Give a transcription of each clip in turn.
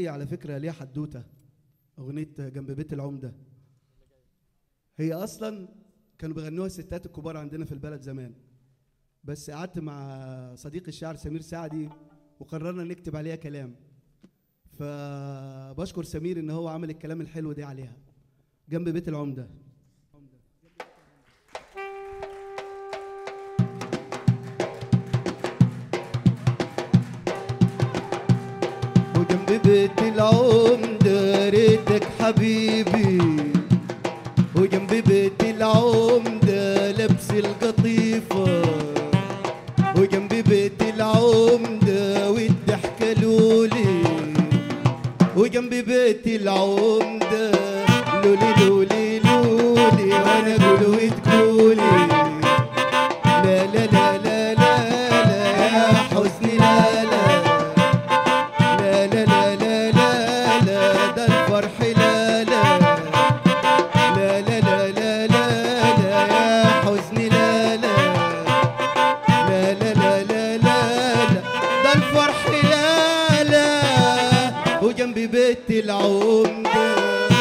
دي على فكرة ليها حدوتة أغنية جنب بيت العمدة هي أصلا كانوا بيغنوها الستات الكبار عندنا في البلد زمان بس قعدت مع صديقي الشاعر سمير سعدي وقررنا نكتب عليها كلام فبشكر سمير ان هو عمل الكلام الحلو ده عليها جنب بيت العمده وجنب بيت العمدة ريتك حبيبي وجنب بيت العمدة لبس القطيفة وجنب بيت العمدة والضحكة لولي وجنب بيت العمدة لولي لولي لولي وانا اقول وتقولي لا لا لا لا لا لا يا حزني لا لا لا لا لا لا لا لا ده الفرح لا لا لا لا لا لا لا لا يا حزني لا لا لا لا لا لا لا لا ده الفرح لا لا وجنب بيت العمده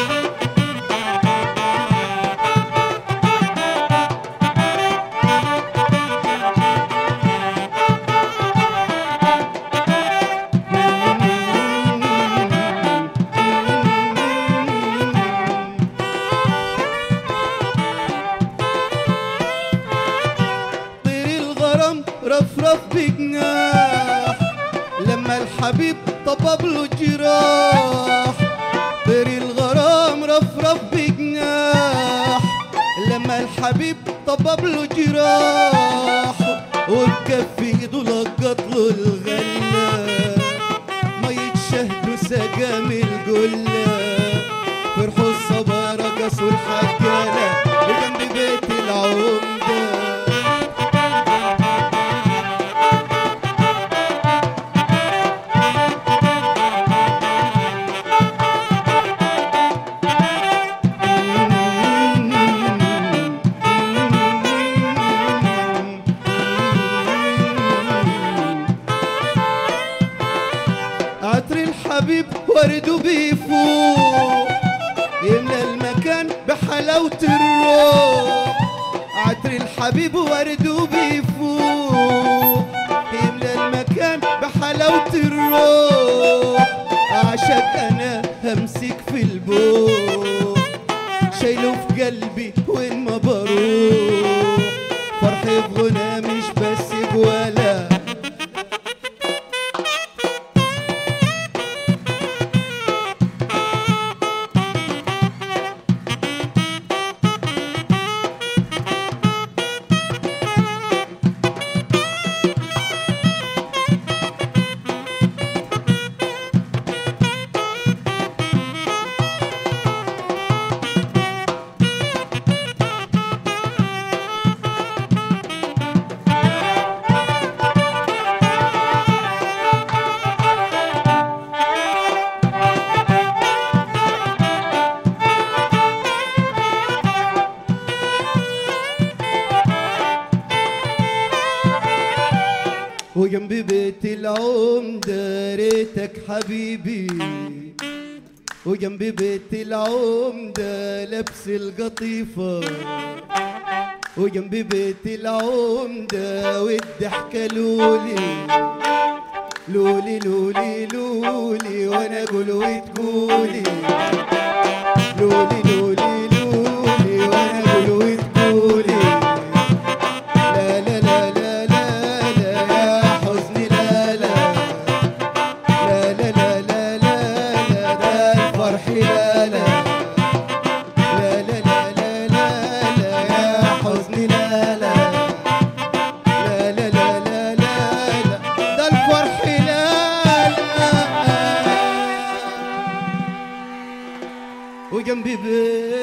طير الغرام رفرف بجناح لما الحبيب طبب له جراح طير الغرام رفرف بجناح لما الحبيب طبب له جراح وبكف ايده لقط له الغله مية شهد وسقام الجله فرحوا الصبا رقصوا الحجاله وجنب بيت العمده عطر الحبيب ورده بيفوق يملى المكان بحلاوة الروح عطر الحبيب ورده بيفوق يملى المكان بحلاوة الروح عشان انا همسك في البوق شايله في قلبي وين ما بروح فرحي بغنى مش بس بولا وجنب بيت العمدة ريتك حبيبي وجنب بيت العمدة لبس القطيفة وجنب بيت العمدة والضحكة لولي لولي لولي لولي وانا اقول وتقولي لولي لولي لولي وانا اقول وتقولي لا لا لا لا لا لا يا حزني لا لا لا لا لا لا لا لا ده الفرح لا لا لا لا لا لا لا لا يا حزني لا لا لا لا لا لا لا لا ده الفرح لا لا وجنبي بيت